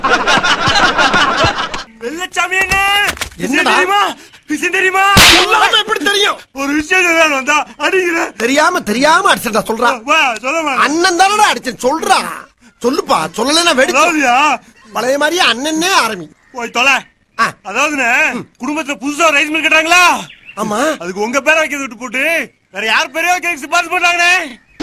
வெள்ளச்சாமி என்ன என்னடா? தெரியுமா விஷயம் தெரியுமா சொல்லாம எப்படி தெரியும் ஒரு விஷயம் சொல்ல வந்தா அடிக்கிறேன் தெரியாம தெரியாம அடிச்சா சொல்றா வா சொல்ல அண்ணன் தானடா அடிச்சேன் சொல்றா சொல்லுப்பா சொல்லலைன்னா வெடிச்சு அதாவதுயா பழைய மாதிரியே அண்ணனே ஆரம்பி போய் தொலை ஆ. அதாவதுண்ணே குடும்பத்துல புதுசா ஒரு ரைஸ் மில் கட்டுறாங்களா ஆமா அதுக்கு உங்க பேரை வைக்கிறது விட்டு போட்டு வேற யார் பேரையோ கேக்கு சிபாரிசு பண்றாங்கண்ணே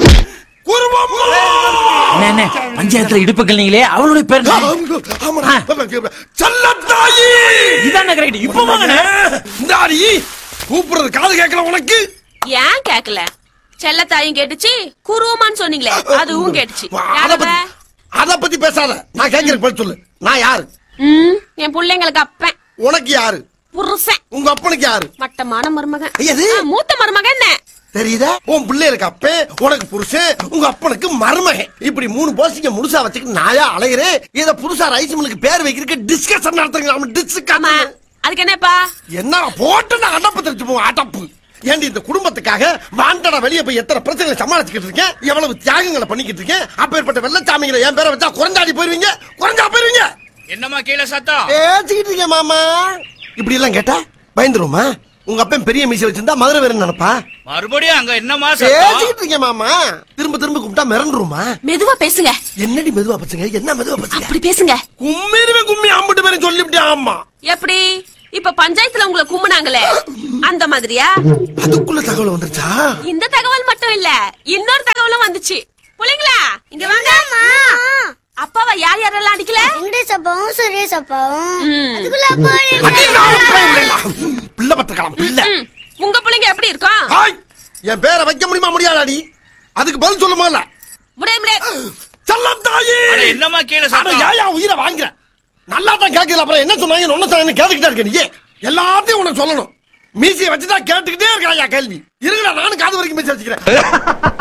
குருவம் என்ன என்ன பஞ்சாயத்துல இடுப்புகள் நீங்களே அவளுடைய பேர் என்ன? ஆமாடா செல்லத்தாயி இதானே கரெக்ட் இப்ப வாங்கண்ணே இந்தாடி கூப்பிடுறது காது கேட்கல உனக்கு ஏன் கேக்கல செல்லத்தாயும் கேட்டுச்சு குருவமான்னு சொன்னீங்களே அதுவும் கேட்டுச்சு அத யாரவ? பத்தி அத பத்தி பேசாத நான் கேட்கிறேன் பதில் சொல்லு நான் யாரு ம், என் பிள்ளைங்களுக்கு அப்பன் உனக்கு யாரு புருஷன் உங்க அப்பனுக்கு யாரு மட்டமான மருமகன் எது? ஆ, மூத்த மருமகன் என்ன தெரியுதா உன் பிள்ளைகளுக்கு அப்பன் உனக்கு புருஷன் உங்க அப்பனுக்கு மருமகன் இப்படி மூணு போஸ்டிங்க முழுசா வச்சுக்கிட்டு நாயா அலைகிறேன் இத புதுசா ரைஸ் மில்லுக்கு பேர் வைக்கிறதுக்கு டிஸ்கஷன் நடத்துங்க நம்ம ஆமா டிஸ்கஷன் அதுக்கு என்னப்பா என்ன போட்டு நான் அடப்பு தெரிஞ்சு போவோம் அடப்பு ஏண்டி இந்த குடும்பத்துக்காக வாண்டடா வெளியே போய் எத்தனை பிரச்சனைகளை சமாளிச்சுக்கிட்டு இருக்கேன் எவ்வளவு தியாகங்களை பண்ணிக்கிட்டு இருக்கேன் அப்பேற்பட்ட வெள்ளச்சாமிகளை என் பேரை வச்சா குறைஞ்சாடி போயிருவீங்க குறைஞ்சா போயிருவீங்க என்னம்மா கீழே சத்தம் பேசிக்கிட்டு இருக்கேன் மாமா இப்படி எல்லாம் கேட்டா பயந்துருமா உங்க அப்பன் பெரிய மீசை வச்சிருந்தா மதுரை வேற நினைப்பா மறுபடியும் அங்க என்னம்மா சத்தம் பேசிக்கிட்டு இருக்கேன் மாமா திரும்ப திரும்ப கூப்பிட்டா மிரண்டுருமா மெதுவா பேசுங்க என்னடி மெதுவா பச்சுங்க என்ன மெதுவா பச்சுங்க அப்படி பேசுங்க கும்மிருவே கும்மி அம்பிட்டு பேரும் சொல்லிவிட்டேன் ஆமா எப்படி இப்ப பஞ்சாயத்துல உங்களை கும்பினாங்களே அந்த மாதிரியா அதுக்குள்ள தகவல் வந்துருச்சா இந்த தகவல் மட்டும் இல்ல இன்னொரு தகவலும் வந்துச்சு புள்ளைங்களா இங்க வாங்க அப்பாவை யார் யாரெல்லாம் அடிக்கல வெங்கடேஷ் அப்பாவும் சுரேஷ் அப்பாவும் ம். அதுக்குள்ள அப்பா அடி, நான் பயம் இல்லைடா. பிள்ளை பத்திரக்கலாம் பிள்ளை ம், உங்க பிள்ளைங்க எப்படி இருக்கும் ஹாய் என் பேரை வைக்க முடியுமா முடியாதாடி அதுக்கு பதில் சொல்ல முதல்ல முடியாது முடியாது செல்லம் தாயி அட, என்னம்மா கீழே அட, சத்தம் ஏன் ஏன் உயிரை வாங்குற நல்லா தான் கேட்கல அப்புறம் என்ன சொன்னாங்க ஒன்னு சொன்னாங்க கேட்டுக்கிட்டே இருக்க நீ எல்லாத்தையும் உனக்கு சொல்லணும் மீசியை வச்சுதான் கேட்டுக்கிட்டே இருக்கா கேள்வி இருங்கடா நானும் காது வரைக்கும் மீசி வச்சுக்கிறேன்